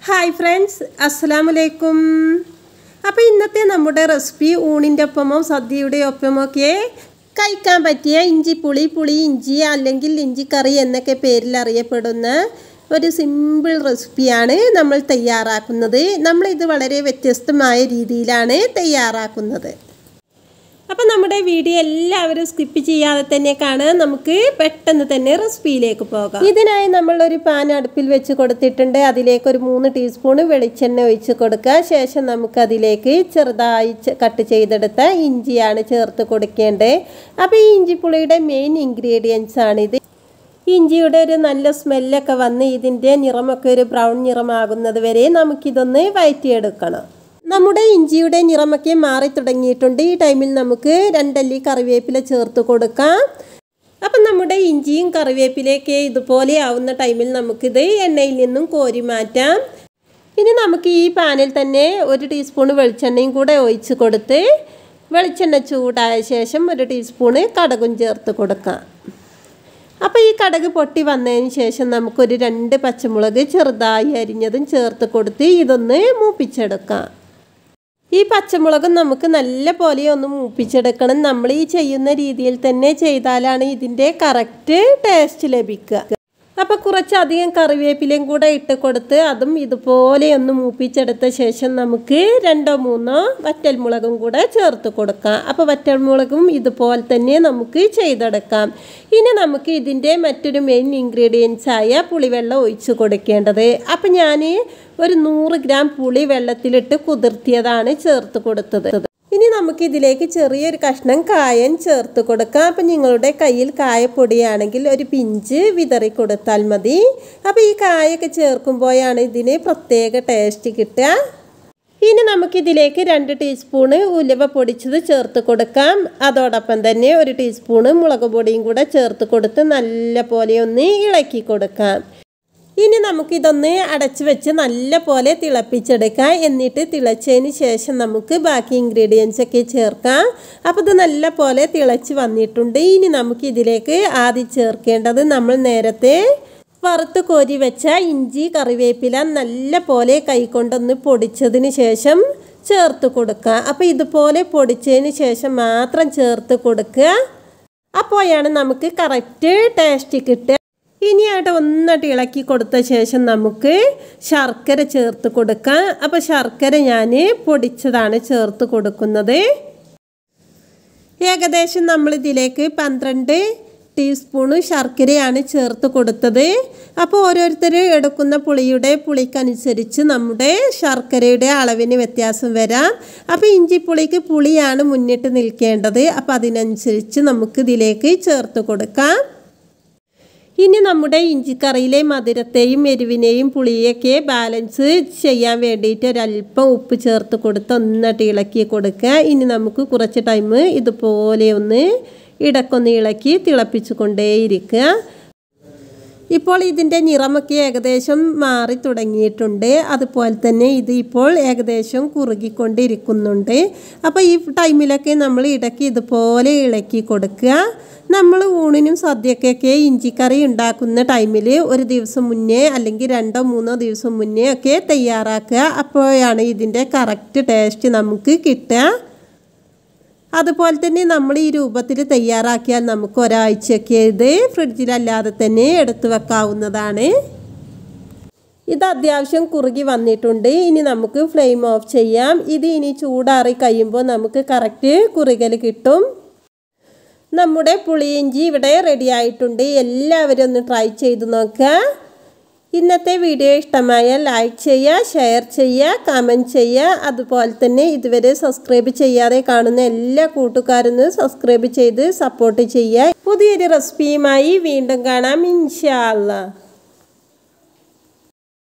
hi friends അസ്സലാമു അലൈക്കും അപ്പോൾ ഇന്നത്തെ നമ്മുടെ റെസിപ്പി ഊണിൻ്റെ ഒപ്പമോ സദ്യയുടെ ഒപ്പമോ ഒക്കെ കഴിക്കാൻ പറ്റിയ ഇഞ്ചി പുളി പുളി ഇഞ്ചി അല്ലെങ്കിൽ ഇഞ്ചിക്കറി എന്നൊക്കെ പേരിൽ അറിയപ്പെടുന്ന ഒരു സിമ്പിൾ റെസിപ്പിയാണ് നമ്മൾ തയ്യാറാക്കുന്നത് നമ്മളിത് വളരെ വ്യത്യസ്തമായ രീതിയിലാണ് തയ്യാറാക്കുന്നത് അപ്പം നമ്മുടെ വീഡിയോ എല്ലാവരും സ്കിപ്പ് ചെയ്യാതെ തന്നെ കാണുക നമുക്ക് പെട്ടെന്ന് തന്നെ റെസിപ്പിയിലേക്ക് പോകാം ഇതിനായി നമ്മൾ ഒരു പാൻ അടുപ്പിൽ വെച്ച് കൊടുത്തിട്ടുണ്ട് അതിലേക്ക് ഒരു മൂന്ന് ടീസ്പൂൺ വെളിച്ചെണ്ണ ഒഴിച്ച് കൊടുക്കുക ശേഷം നമുക്ക് അതിലേക്ക് ചെറുതായി കട്ട് ചെയ്തെടുത്ത ഇഞ്ചിയാണ് ചേർത്ത് കൊടുക്കേണ്ടത് അപ്പോൾ ഈ ഇഞ്ചിപ്പുളിയുടെ മെയിൻ ഇൻഗ്രീഡിയൻസ് ആണിത് ഇഞ്ചിയുടെ ഒരു നല്ല സ്മെല്ലൊക്കെ വന്ന് ഇതിൻ്റെ നിറമൊക്കെ ഒരു ബ്രൗൺ നിറമാകുന്നത് വരെ നമുക്കിതൊന്ന് വയറ്റിയെടുക്കണം നമ്മുടെ ഇഞ്ചിയുടെ നിറമൊക്കെ മാറി തുടങ്ങിയിട്ടുണ്ട് ഈ ടൈമിൽ നമുക്ക് രണ്ടല്ലി കറിവേപ്പില ചേർത്ത് കൊടുക്കാം അപ്പം നമ്മുടെ ഇഞ്ചിയും കറിവേപ്പിലയൊക്കെ ഇതുപോലെ ആവുന്ന ടൈമിൽ നമുക്കിത് എണ്ണയിൽ നിന്നും കോരി മാറ്റാം ഇനി നമുക്ക് ഈ പാനിൽ തന്നെ ഒരു ടീസ്പൂൺ വെളിച്ചെണ്ണയും കൂടെ ഒഴിച്ച് കൊടുത്ത് വെളിച്ചെണ്ണ ചൂടായ ശേഷം ഒരു ടീസ്പൂണ് കടകും ചേർത്ത് കൊടുക്കാം അപ്പോൾ ഈ കടക് പൊട്ടി വന്നതിന് ശേഷം നമുക്കൊരു രണ്ട് പച്ചമുളക് ചെറുതായി അരിഞ്ഞതും ചേർത്ത് കൊടുത്ത് ഇതൊന്ന് മൂപ്പിച്ചെടുക്കാം ഈ പച്ചമുളകും നമുക്ക് നല്ല പോലെ ഒന്ന് മൂപ്പിച്ചെടുക്കണം നമ്മൾ ഈ ചെയ്യുന്ന രീതിയിൽ തന്നെ ചെയ്താലാണ് ഇതിൻ്റെ കറക്റ്റ് ടേസ്റ്റ് ലഭിക്കുക അപ്പോൾ കുറച്ചധികം കറിവേപ്പിലയും കൂടെ ഇട്ട് കൊടുത്ത് അതും ഇതുപോലെ ഒന്ന് മൂപ്പിച്ചെടുത്ത ശേഷം നമുക്ക് രണ്ടോ മൂന്നോ വറ്റൽമുളകും കൂടെ ചേർത്ത് കൊടുക്കാം അപ്പോൾ വറ്റൽമുളകും ഇതുപോലെ തന്നെ നമുക്ക് ചെയ്തെടുക്കാം ഇനി നമുക്ക് ഇതിൻ്റെ മറ്റൊരു മെയിൻ ഇൻഗ്രീഡിയൻസ് ആയ പുളിവെള്ളം ഒഴിച്ച് കൊടുക്കേണ്ടത് അപ്പം ഞാൻ ഒരു നൂറ് ഗ്രാം പുളി വെള്ളത്തിലിട്ട് കുതിർത്തിയതാണ് ചേർത്ത് കൊടുത്തത് ഇനി നമുക്ക് ഇതിലേക്ക് ചെറിയൊരു കഷ്ണം കായം ചേർത്ത് കൊടുക്കാം അപ്പം നിങ്ങളുടെ കയ്യിൽ കായപ്പൊടിയാണെങ്കിൽ ഒരു പിഞ്ച് വിതറി കൊടുത്താൽ മതി അപ്പോൾ ഈ കായൊക്കെ ചേർക്കുമ്പോഴാണ് ഇതിന് പ്രത്യേക ടേസ്റ്റ് കിട്ടുക ഇനി നമുക്കിതിലേക്ക് രണ്ട് ടീസ്പൂണ് ഉലുവ പൊടിച്ചത് ചേർത്ത് കൊടുക്കാം അതോടൊപ്പം തന്നെ ഒരു ടീസ്പൂണ് മുളക് പൊടിയും കൂടെ ചേർത്ത് കൊടുത്ത് നല്ല പോലെ ഒന്ന് ഇളക്കി കൊടുക്കാം ഇനി നമുക്കിതൊന്ന് അടച്ചു വെച്ച് നല്ല പോലെ തിളപ്പിച്ചെടുക്കാം എന്നിട്ട് തിളച്ചതിന് ശേഷം നമുക്ക് ബാക്കി ഇൻഗ്രീഡിയൻസ് ഒക്കെ ചേർക്കാം അപ്പോൾ ഇത് നല്ല പോലെ തിളച്ച് വന്നിട്ടുണ്ട് ഇനി നമുക്ക് ഇതിലേക്ക് ആദ്യം ചേർക്കേണ്ടത് നമ്മൾ നേരത്തെ വറുത്ത് കോരി വെച്ച ഇഞ്ചി കറിവേപ്പില നല്ല പോലെ കൈകൊണ്ടൊന്ന് പൊടിച്ചതിന് ശേഷം ചേർത്ത് കൊടുക്കുക അപ്പോൾ ഇതുപോലെ പൊടിച്ചതിന് ശേഷം മാത്രം ചേർത്ത് കൊടുക്കുക അപ്പോഴാണ് നമുക്ക് കറക്റ്റ് ടേസ്റ്റ് കിട്ടുക ഇനിയായിട്ട് ഒന്നിട്ട് ഇളക്കി കൊടുത്ത ശേഷം നമുക്ക് ശർക്കര ചേർത്ത് കൊടുക്കാം അപ്പോൾ ശർക്കര ഞാൻ പൊടിച്ചതാണ് ചേർത്ത് കൊടുക്കുന്നത് ഏകദേശം നമ്മളിതിലേക്ക് പന്ത്രണ്ട് ടീസ്പൂണ് ശർക്കരയാണ് ചേർത്ത് കൊടുത്തത് അപ്പോൾ ഓരോരുത്തർ എടുക്കുന്ന പുളിയുടെ പുളിക്കനുസരിച്ച് നമ്മുടെ ശർക്കരയുടെ അളവിന് വ്യത്യാസം വരാം അപ്പോൾ ഇഞ്ചിപ്പുളിക്ക് പുളിയാണ് മുന്നിട്ട് നിൽക്കേണ്ടത് അപ്പോൾ അതിനനുസരിച്ച് നമുക്ക് ഇതിലേക്ക് ചേർത്ത് കൊടുക്കാം ഇനി നമ്മുടെ ഇഞ്ചിക്കറിയിലെ മധുരത്തെയും എരിവിനെയും പുളിയൊക്കെ ബാലൻസ് ചെയ്യാൻ വേണ്ടിയിട്ട് ഒരല്പം ഉപ്പ് ചേർത്ത് കൊടുത്ത് ഒന്നിട്ട് ഇളക്കി കൊടുക്കുക ഇനി നമുക്ക് കുറച്ച് ടൈം ഇതുപോലെ ഒന്ന് ഇടക്കൊന്ന് ഇളക്കി തിളപ്പിച്ചു കൊണ്ടേയിരിക്കുക ഇപ്പോൾ ഇതിൻ്റെ നിറമൊക്കെ ഏകദേശം മാറി തുടങ്ങിയിട്ടുണ്ട് അതുപോലെ തന്നെ ഇത് ഇപ്പോൾ ഏകദേശം കുറുകിക്കൊണ്ടിരിക്കുന്നുണ്ട് അപ്പോൾ ഈ ടൈമിലൊക്കെ നമ്മൾ ഇടയ്ക്ക് ഇതുപോലെ ഇളക്കി കൊടുക്കുക നമ്മൾ ഊണിനും സദ്യക്കൊക്കെ ഇഞ്ചിക്കറി ഉണ്ടാക്കുന്ന ടൈമിൽ ഒരു ദിവസം മുന്നേ അല്ലെങ്കിൽ രണ്ടോ മൂന്നോ ദിവസം മുന്നേ ഒക്കെ തയ്യാറാക്കുക അപ്പോഴാണ് ഇതിൻ്റെ കറക്റ്റ് ടേസ്റ്റ് നമുക്ക് കിട്ടുക അതുപോലെ തന്നെ നമ്മൾ ഈ രൂപത്തിൽ തയ്യാറാക്കിയാൽ നമുക്ക് ഒരാഴ്ചയൊക്കെ ഇത് ഫ്രിഡ്ജിലല്ലാതെ തന്നെ എടുത്തു വെക്കാവുന്നതാണ് ഇത് അത്യാവശ്യം കുറുകി വന്നിട്ടുണ്ട് ഇനി നമുക്ക് ഫ്ലെയിം ഓഫ് ചെയ്യാം ഇത് ഇനി ചൂടാറി കഴിയുമ്പോൾ നമുക്ക് കറക്റ്റ് കുറുകൽ കിട്ടും നമ്മുടെ പുളിയിഞ്ചി ഇവിടെ റെഡി ആയിട്ടുണ്ട് എല്ലാവരും ഒന്ന് ട്രൈ ചെയ്ത് നോക്കുക ഇന്നത്തെ വീഡിയോ ഇഷ്ടമായ ലൈക്ക് ചെയ്യുക ഷെയർ ചെയ്യുക കമൻറ്റ് ചെയ്യുക അതുപോലെ തന്നെ ഇതുവരെ സബ്സ്ക്രൈബ് ചെയ്യാതെ കാണുന്ന എല്ലാ കൂട്ടുകാരും സബ്സ്ക്രൈബ് ചെയ്ത് സപ്പോർട്ട് ചെയ്യുക പുതിയൊരു റെസിപ്പിയുമായി വീണ്ടും കാണാം ഇൻഷാ അല്ലാ